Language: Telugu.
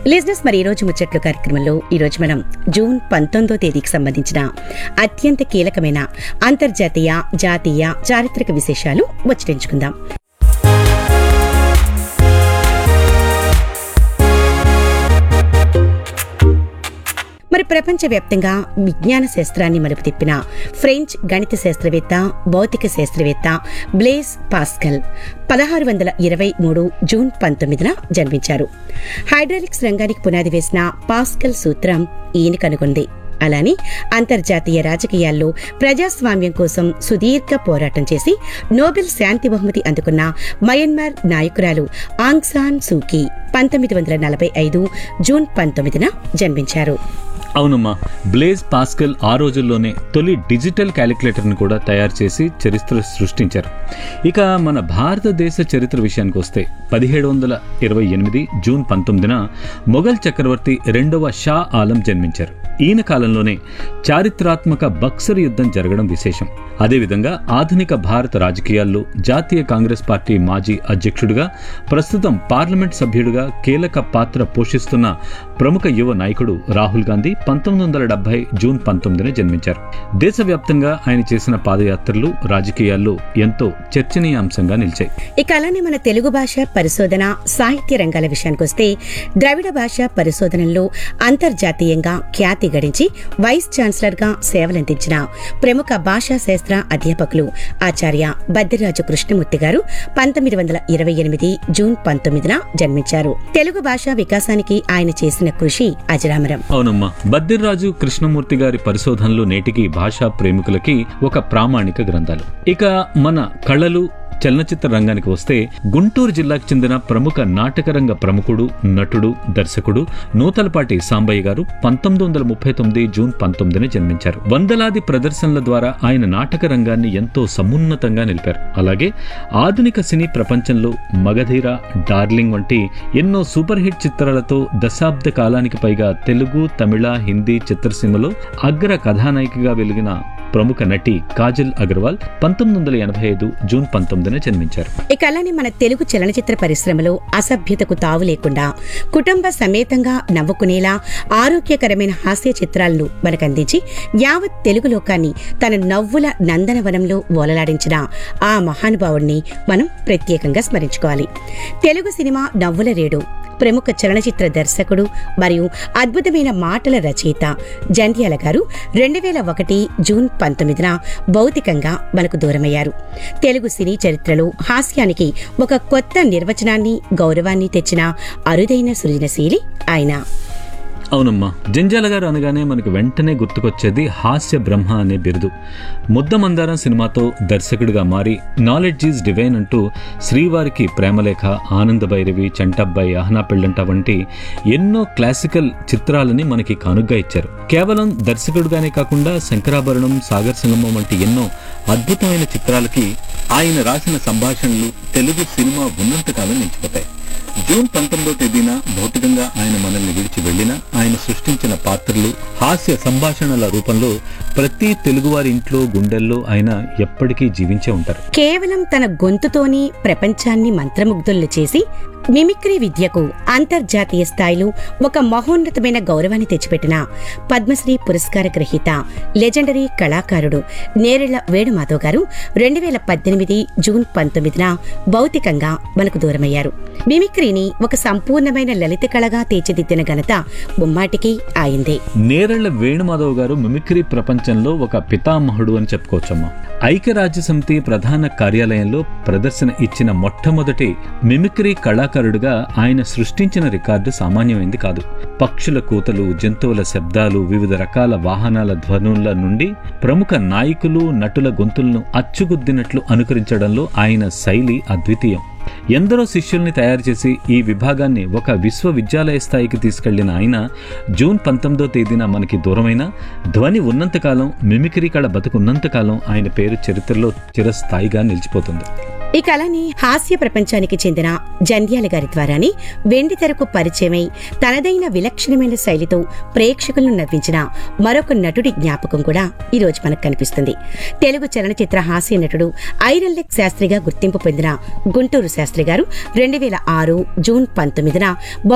లిజినెస్ మరి ఈ రోజు ముచ్చట్లు కార్యక్రమంలో ఈ రోజు మనం జూన్ పంతొమ్మిదో తేదీకి సంబంధించిన అత్యంత కీలకమైన అంతర్జాతీయ జాతీయ చారిత్రక విశేషాలు ముచ్చటించుకుందాం మరి ప్రపంచవ్యాప్తంగా విజ్ఞాన శాస్త్రాన్ని మలుపు తిప్పిన ఫ్రెంచ్ గణిత శాస్త్రవేత్త భౌతిక శాస్త్రవేత్త బ్లేస్ పాస్కల్ పదహారు వందల ఇరవై మూడు జూన్ పంతొమ్మిదిన జన్మించారు హైడ్రాలిక్స్ రంగానికి పునాది వేసిన పాస్కల్ సూత్రం ఈయన కనుగొంది అలానే అంతర్జాతీయ రాజకీయాల్లో ప్రజాస్వామ్యం కోసం సుదీర్ఘ పోరాటం చేసి నోబెల్ శాంతి బహుమతి అందుకున్న మయన్మార్ నాయకురాలు ఆంగ్ సాన్ సూకీ పంతొమ్మిది వందల నలభై ఐదు జూన్ పంతొమ్మిదిన జన్మించారు అవునమ్మా బ్లేజ్ పాస్కల్ ఆ రోజుల్లోనే తొలి డిజిటల్ క్యాలిక్యులేటర్ని కూడా తయారు చేసి చరిత్ర సృష్టించారు ఇక మన భారతదేశ చరిత్ర విషయానికి వస్తే పదిహేడు వందల ఇరవై ఎనిమిది జూన్ పంతొమ్మిదిన మొఘల్ చక్రవర్తి రెండవ షా ఆలం జన్మించారు ఈయన కాలంలోనే చారిత్రాత్మక బక్సర్ యుద్ధం జరగడం విశేషం అదేవిధంగా ఆధునిక భారత రాజకీయాల్లో జాతీయ కాంగ్రెస్ పార్టీ మాజీ అధ్యక్షుడిగా ప్రస్తుతం పార్లమెంట్ సభ్యుడిగా కీలక పాత్ర పోషిస్తున్న ప్రముఖ యువ నాయకుడు రాహుల్ గాంధీ పంతొమ్మిది వందల డెబ్బై జూన్ పంతొమ్మిదిన జన్మించారు దేశవ్యాప్తంగా ఆయన చేసిన పాదయాత్రలు రాజకీయాల్లో ఎంతో చర్చనీయాంశంగా నిలిచాయి ఇక అలానే మన తెలుగు భాష పరిశోధన సాహిత్య రంగాల విషయానికొస్తే ద్రవిడ భాష పరిశోధనల్లో అంతర్జాతీయంగా ఖ్యాతి గడించి వైస్ ఛాన్సలర్ గా సేవలందించిన ప్రముఖ భాషా శాస్త్ర అధ్యాపకులు ఆచార్య బద్దిరాజు కృష్ణమూర్తి గారు పంతొమ్మిది వందల ఇరవై ఎనిమిది జూన్ పంతొమ్మిదిన జన్మించారు తెలుగు భాషా వికాసానికి ఆయన చేసిన కృషి అజరామరం అవునమ్మా బద్దిర్రాజు కృష్ణమూర్తి గారి పరిశోధనలు నేటికి భాషా ప్రేమికులకి ఒక ప్రామాణిక గ్రంథాలు ఇక మన కళలు చలనచిత్ర రంగానికి వస్తే గుంటూరు జిల్లాకు చెందిన ప్రముఖ నాటకరంగ ప్రముఖుడు నటుడు దర్శకుడు నూతలపాటి సాంబయ్య గారు పంతొమ్మిది వందల ముప్పై తొమ్మిది జూన్ పంతొమ్మిదిన జన్మించారు వందలాది ప్రదర్శనల ద్వారా ఆయన నాటక రంగాన్ని ఎంతో సమున్నతంగా నిలిపారు అలాగే ఆధునిక సినీ ప్రపంచంలో మగధీర డార్లింగ్ వంటి ఎన్నో సూపర్ హిట్ చిత్రాలతో దశాబ్ద కాలానికి పైగా తెలుగు తమిళ హిందీ చిత్రసీమలో అగ్ర కథానాయికగా వెలిగిన ప్రముఖ నటి కాజల్ అగర్వాల్ పంతొమ్మిది వందల ఎనభై ఐదు జూన్ పంతొమ్మిదిన జన్మించారు ఇక అలానే మన తెలుగు చలనచిత్ర పరిశ్రమలో అసభ్యతకు తావు లేకుండా కుటుంబ సమేతంగా నవ్వుకునేలా ఆరోగ్యకరమైన హాస్య చిత్రాలను మనకందించి యావత్ తెలుగు లోకాన్ని తన నవ్వుల నందనవనంలో ఓలలాడించిన ఆ మహానుభావుడిని మనం ప్రత్యేకంగా స్మరించుకోవాలి తెలుగు సినిమా నవ్వుల రేడు ప్రముఖ చలనచిత్ర దర్శకుడు మరియు అద్భుతమైన మాటల రచయిత జంధ్యాల గారు రెండు వేల ఒకటి జూన్ పంతొమ్మిదిన భౌతికంగా మనకు దూరమయ్యారు తెలుగు సినీ చరిత్రలో హాస్యానికి ఒక కొత్త నిర్వచనాన్ని గౌరవాన్ని తెచ్చిన అరుదైన సృజనశీలి ఆయన అవునమ్మా జంజాల గారు అనగానే మనకు వెంటనే గుర్తుకొచ్చేది హాస్య బ్రహ్మ అనే బిరుదు ముద్ద మందారం సినిమాతో దర్శకుడిగా మారి నాలెడ్జ్ ఈజ్ డివైన్ అంటూ శ్రీవారికి ప్రేమలేఖ ఆనంద భైరవి చంటబ్బాయి ఆహనా పెళ్ళంట వంటి ఎన్నో క్లాసికల్ చిత్రాలని మనకి కానుగ్గా ఇచ్చారు కేవలం దర్శకుడిగానే కాకుండా శంకరాభరణం సాగర్ సంగమం వంటి ఎన్నో అద్భుతమైన చిత్రాలకి ఆయన రాసిన సంభాషణలు తెలుగు సినిమా ఉన్నంతకాలం నిలిచిపోతాయి జూన్ పంతొమ్మిదో తేదీన భౌతికంగా ఆయన మనల్ని విడిచి వెళ్లిన ఆయన సృష్టించిన పాత్రలు హాస్య సంభాషణల రూపంలో ప్రతి తెలుగువారి ఇంట్లో గుండెల్లో ఆయన ఎప్పటికీ జీవించే ఉంటారు కేవలం తన గొంతుతోనే ప్రపంచాన్ని మంత్రముగ్ధుల్ని చేసి మిమిక్రీ విద్యకు అంతర్జాతీయ స్థాయిలో ఒక మహోన్నతమైన గౌరవాన్ని తెచ్చిపెట్టిన పద్మశ్రీ పురస్కార గ్రహీత లెజెండరీ కళాకారుడు నేరెళ్ల వేణుమాధవ్ గారు రెండు వేల పద్దెనిమిది జూన్ పంతొమ్మిదిన భౌతికంగా మనకు దూరమయ్యారు మిమిక్రీని ఒక సంపూర్ణమైన లలిత కళగా తీర్చిదిద్దిన ఘనత ముమ్మాటికి ఆయిందే నేరళ్ల వేణుమాధవ్ గారు మిమిక్రీ ప్రపంచంలో ఒక పితామహుడు అని చెప్పుకోవచ్చమ్మా ఐక్యరాజ్య సమితి ప్రధాన కార్యాలయంలో ప్రదర్శన ఇచ్చిన మొట్టమొదటి మిమిక్రీ కళాకారుడిగా ఆయన సృష్టించిన రికార్డు సామాన్యమైంది కాదు పక్షుల కూతలు జంతువుల శబ్దాలు వివిధ రకాల వాహనాల ధ్వనుల నుండి ప్రముఖ నాయకులు నటుల గొంతులను అచ్చుగుద్దినట్లు అనుకరించడంలో ఆయన శైలి అద్వితీయం ఎందరో శిష్యుల్ని తయారు చేసి ఈ విభాగాన్ని ఒక విశ్వవిద్యాలయ స్థాయికి తీసుకెళ్లిన ఆయన జూన్ పంతొమ్మిదో తేదీన మనకి దూరమైన ధ్వని ఉన్నంతకాలం మిమిక్రీ కళ బతుకున్నంతకాలం ఆయన పేరు చరిత్రలో చిరస్థాయిగా నిలిచిపోతుంది ఈ కళని హాస్య ప్రపంచానికి చెందిన జంధ్యాల గారి ద్వారానే వెండి తెరకు పరిచయమై తనదైన విలక్షణమైన శైలితో ప్రేక్షకులను నవ్వించిన మరొక నటుడి జ్ఞాపకం కూడా ఈ రోజు మనకు కనిపిస్తుంది తెలుగు చలనచిత్ర హాస్య నటుడు ఐరన్ లెగ్ శాస్త్రిగా గుర్తింపు పొందిన గుంటూరు శాస్త్రి గారు రెండు వేల ఆరు జూన్ పంతొమ్మిదిన